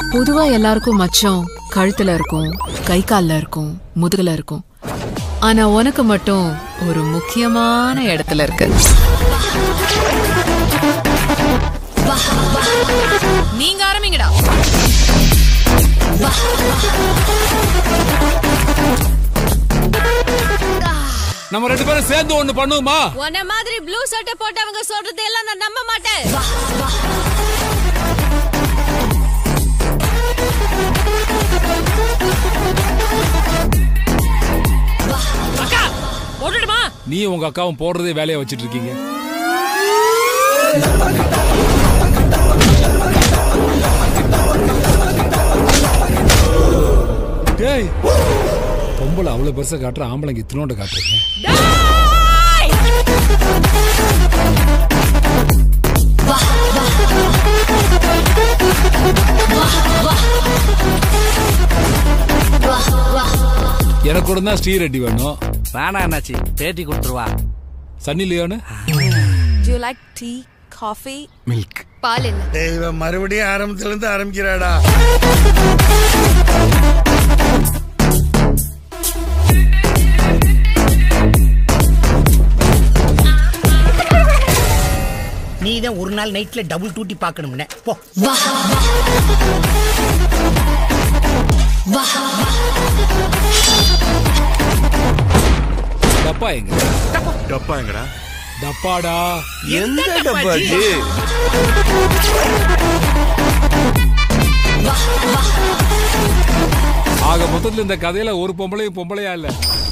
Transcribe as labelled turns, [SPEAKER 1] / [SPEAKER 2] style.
[SPEAKER 1] பொதுவா எல்லாருக்கும் மச்சம் கழுத்துல இருக்கும் கை கால்ல இருக்கும் முதுகுல இருக்கும் ஆனா உனக்கு மட்டும் ஒரு முக்கியமான இடத்துல இருக்கு நீங்க ஆரம்பிங்கடா
[SPEAKER 2] நம்ம ரெண்டு பேரும் சேர்ந்து ஒண்ணு பண்ணுவோமா
[SPEAKER 3] உன்ன மாதிரி ப்ளூ சட்டை போட்டவங்க சொல்றது எல்லாம் நான் நம்ப மாட்டேன் அக்கா போட்டுடுமா
[SPEAKER 2] நீ உங்க அக்காவும் போடுறதே வேலையை வச்சிட்டு இருக்கீங்க டேய் பொம்பளை அவ்வளவு பெருசா காட்டுற ஆம்பளைங்க இத்தினோண்ட காட்டுறீங்க எனக்கு கூட தான் ஸ்ரீரெட்டி வேணும்
[SPEAKER 4] வேணாம் என்னாச்சு பேட்டி கொடுத்துருவா
[SPEAKER 2] சன்னி லியோனு
[SPEAKER 5] Do you like tea, coffee?
[SPEAKER 4] Milk
[SPEAKER 3] பால் இல்ல
[SPEAKER 6] தெய்வம் மறுபடியும் ஆரம்பத்துல இருந்து ஆரம்பிக்கிறாடா
[SPEAKER 7] நீ தான் ஒரு நாள் நைட்ல டபுள் டூட்டி பார்க்கணும்னே போ
[SPEAKER 2] டப்பா எங்க
[SPEAKER 6] டப்பா எங்கடா
[SPEAKER 2] டப்பாடா
[SPEAKER 6] எந்த டப்பாஜி
[SPEAKER 2] ஆக மொத்தத்துல இந்த கதையில ஒரு பொம்பளையும் பொம்பளையா இல்ல